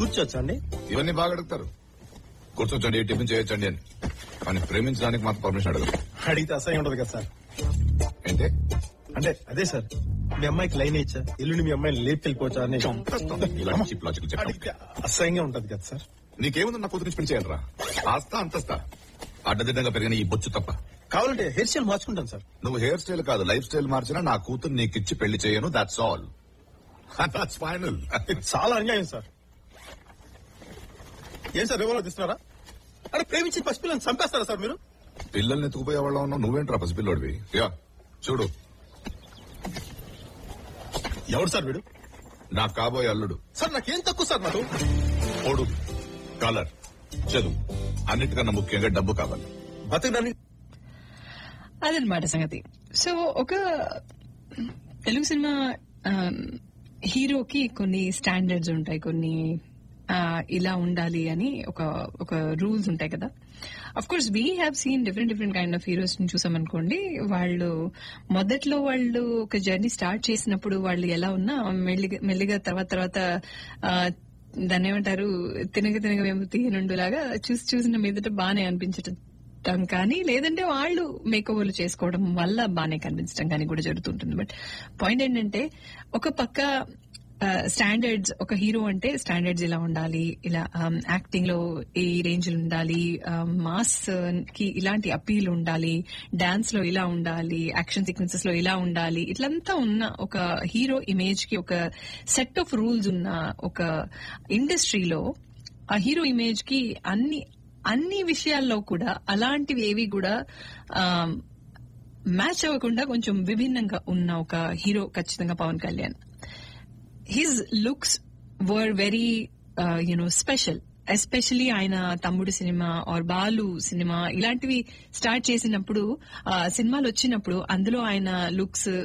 కూర్చోవచ్చా అండి ఇవన్నీ బాగా అడుగుతారు కూర్చోండి టిఫిన్ చేయొచ్చండి అని కానీ ప్రేమించడానికి మాత్రం పర్మిషన్ అడగదు అడిగితే అసహ్యం ఉండదు కదా సార్ ఏంటే అంటే అదే సార్ మీ అమ్మాయికి లైన్ ఇచ్చా ఎల్లుండి మీ అమ్మాయిని లేపుకెళ్ళిపోవచ్చా అని ఇలాంటి చిప్ లాజికల్ చెప్పడం అడిగితే అసహ్యంగా ఉంటది కదా సార్ నీకేముంది నా కూతురు పెళ్లి చేయాలరా ఆస్తా అంతస్తా అడ్డదిడ్డంగా పెరిగిన ఈ బొచ్చు తప్ప కావాలంటే హెయిర్ స్టైల్ మార్చుకుంటాను సార్ నువ్వు హెయిర్ స్టైల్ కాదు లైఫ్ స్టైల్ మార్చినా నా కూతురు నీకిచ్చి పెళ్లి చేయను దాట్స్ ఆల్ దాట్స్ ఫైనల్ ఇది చాలా అన్యాయం సార్ ఏం సార్ రివాల్వర్ తీస్తున్నారా అంటే ప్రేమించి పసిపిల్లని చంపేస్తారా సార్ మీరు పిల్లల్ని ఎత్తుకుపోయే వాళ్ళ ఉన్నావు నువ్వేంట్రా పసిపిల్లోడివి యా చూడు ఎవరు సార్ వీడు నా కాబోయే అల్లుడు సార్ నాకేం తక్కువ సార్ నాకు పొడుగు కలర్ చదువు అన్నిటికన్నా ముఖ్యంగా డబ్బు కావాలి బతకడానికి అదనమాట సంగతి సో ఒక తెలుగు సినిమా ఆమ్, హీరోకి కొన్ని స్టాండర్డ్స్ ఉంటాయి కొన్ని ఆ, ఇలా ఉండాలి అని ఒక ఒక రూల్స్ ఉంటాయి కదా of course we have seen different different kind of heroes ని చూసామనుకోండి వాళ్ళు మొదట్లో వాళ్ళు ఒక జర్నీ స్టార్ట్ చేసినప్పుడు వాళ్ళు ఎలా ఉన్నా మెల్లిగా మెల్లిగా తర్వాత తర్వాత ఆ, దాన్ని ఏమంటారు తినగ తినగ మేము తీయనుండు లాగా చూసి చూసిన మీదట బాగానే అనిపించటం కానీ లేదంటే వాళ్ళు మేకోవర్లు చేసుకోవడం వల్ల బాగానే కనిపించడం కానీ కూడా జరుగుతుంటుంది బట్ పాయింట్ ఏంటంటే ఒక పక్క స్టాండర్డ్స్ ఒక హీరో అంటే స్టాండర్డ్స్ ఇలా ఉండాలి ఇలా యాక్టింగ్ లో ఈ రేంజ్ ఉండాలి మాస్ కి ఇలాంటి అపీల్ ఉండాలి డాన్స్ లో ఇలా ఉండాలి యాక్షన్ సీక్వెన్సెస్ లో ఇలా ఉండాలి ఇట్లంతా ఉన్న ఒక హీరో ఇమేజ్ కి ఒక సెట్ ఆఫ్ రూల్స్ ఉన్న ఒక ఇండస్ట్రీలో ఆ హీరో ఇమేజ్ కి అన్ని అన్ని విషయాల్లో కూడా అలాంటివి ఏవి కూడా మ్యాచ్ అవ్వకుండా కొంచెం విభిన్నంగా ఉన్న ఒక హీరో ఖచ్చితంగా Pawan Kalyan his looks were very you know special especially ఆయన Thammudu cinema or Balu cinema ఇలాంటివి స్టార్ట్ చేసినప్పుడు ఆ సినిమాలు వచ్చినప్పుడు అందులో ఆయన లుక్స్